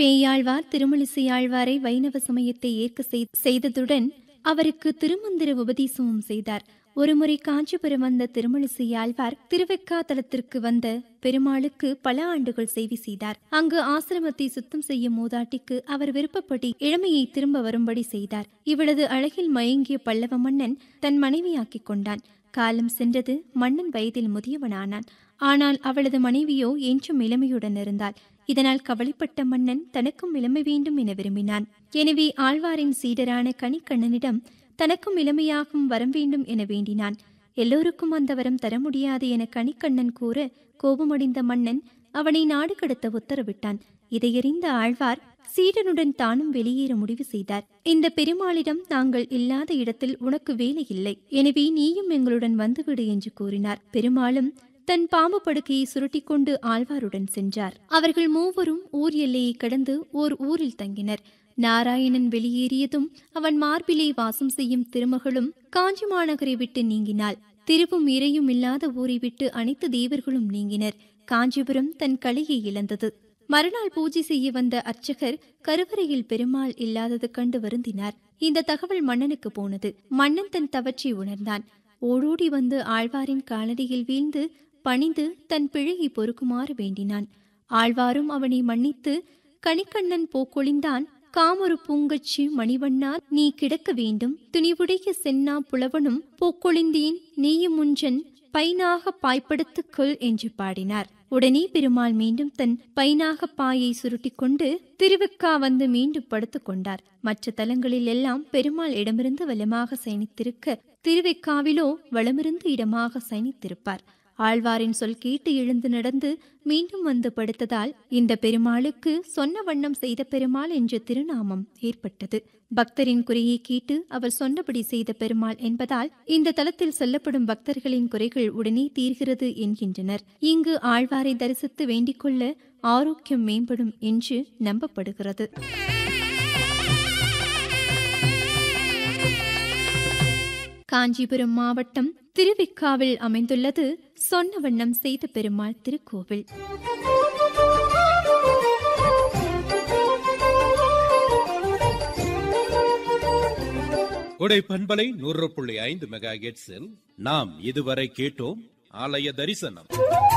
பேயாழ்வார் திருமலிசையாழ்வாரை வைணவ சமயத்தை ஏற்க செய்- செய்ததுடன் அவருக்கு திருமந்திர உபதேசமும் செய்தார் ஒருமுறை காஞ்சிபுரம் வந்த திருமலிசையாழ்வார் திருவெக்காத்தலத்திற்கு வந்த பெருமாளுக்கு பல ஆண்டுகள் சேவை செய்தார் அங்கு ஆசிரமத்தை சுத்தம் செய்யும் மூதாட்டிக்கு அவர் விருப்பப்படி இளமையை திரும்ப வரும்படி செய்தார் இவளது அழகில் மயங்கிய பல்லவ மன்னன் தன் மனைவியாக்கிக் கொண்டான் காலம் சென்றது மன்னன் வயதில் முதியவனானான் ஆனால் அவளது மனைவியோ என்றும் இளமையுடன் இருந்தாள் இதனால் கவலைப்பட்ட மன்னன் தனக்கும் இளமை வேண்டும் என விரும்பினான் எனவே ஆழ்வாரின் சீடரான கனிக்கண்ணனிடம் தனக்கும் இளமையாகும் வரம் வேண்டும் என வேண்டினான் எல்லோருக்கும் அந்த வரம் தர முடியாது என கனிக்கண்ணன் கூற கோபமடைந்த மன்னன் அவனை நாடு கடத்த உத்தரவிட்டான் இதையறிந்த ஆழ்வார் சீடனுடன் தானும் வெளியேற முடிவு செய்தார் இந்த பெருமாளிடம் தாங்கள் இல்லாத இடத்தில் உனக்கு வேலை இல்லை எனவே நீயும் எங்களுடன் வந்துவிடு என்று கூறினார் பெருமாளும் தன் பாம்பு படுக்கையை சுருட்டிக்கொண்டு ஆழ்வாருடன் சென்றார் அவர்கள் மூவரும் ஊர் எல்லையை கடந்து ஓர் ஊரில் தங்கினர் நாராயணன் வெளியேறியதும் அவன் மார்பிலே வாசம் செய்யும் திருமகளும் காஞ்சி மாநகரை விட்டு நீங்கினாள் திருவும் இறையும் இல்லாத ஊரை விட்டு அனைத்து தேவர்களும் நீங்கினர் காஞ்சிபுரம் தன் கலையை இழந்தது மறுநாள் பூஜை செய்ய வந்த அர்ச்சகர் கருவறையில் பெருமாள் இல்லாதது கண்டு வருந்தினார் இந்த தகவல் மன்னனுக்கு போனது மன்னன் தன் தவற்றை உணர்ந்தான் ஓடோடி வந்து ஆழ்வாரின் காலடியில் வீழ்ந்து பணிந்து தன் பிழையை பொறுக்குமாறு வேண்டினான் ஆழ்வாரும் அவனை மன்னித்து கணிக்கண்ணன் போக்கொழிந்தான் காமொரு பூங்கச்சி மணிவண்ணா நீ கிடக்க வேண்டும் துணிவுடைய சென்னா புலவனும் போக்கொழிந்தேன் நீயும் முஞ்சன் பைனாக பாய்ப்படுத்துக் கொள் என்று பாடினார் உடனே பெருமாள் மீண்டும் தன் பைனாக பாயை சுருட்டிக்கொண்டு திருவிக்கா வந்து மீண்டும் படுத்துக் கொண்டார் மற்ற தலங்களில் எல்லாம் பெருமாள் இடமிருந்து வலமாக சயனித்திருக்க திருவிக்காவிலோ வளமிருந்து இடமாக சயனித்திருப்பார் ஆழ்வாரின் சொல் கேட்டு எழுந்து நடந்து மீண்டும் வந்து படுத்ததால் இந்த பெருமாளுக்கு சொன்ன வண்ணம் செய்த பெருமாள் என்ற திருநாமம் ஏற்பட்டது பக்தரின் குறையை கேட்டு அவர் சொன்னபடி செய்த பெருமாள் என்பதால் இந்த தலத்தில் சொல்லப்படும் பக்தர்களின் குறைகள் உடனே தீர்கிறது என்கின்றனர் இங்கு ஆழ்வாரை தரிசித்து வேண்டிக் கொள்ள ஆரோக்கியம் மேம்படும் என்று நம்பப்படுகிறது காஞ்சிபுரம் மாவட்டம் திருவிக்காவில் அமைந்துள்ளது சொன்ன வண்ணம் செய்த பெருமாள் திருக்கோவில் கொடை பண்பலை நூறு புள்ளி ஐந்து மெகா நாம் இதுவரை கேட்டோம் ஆலய தரிசனம்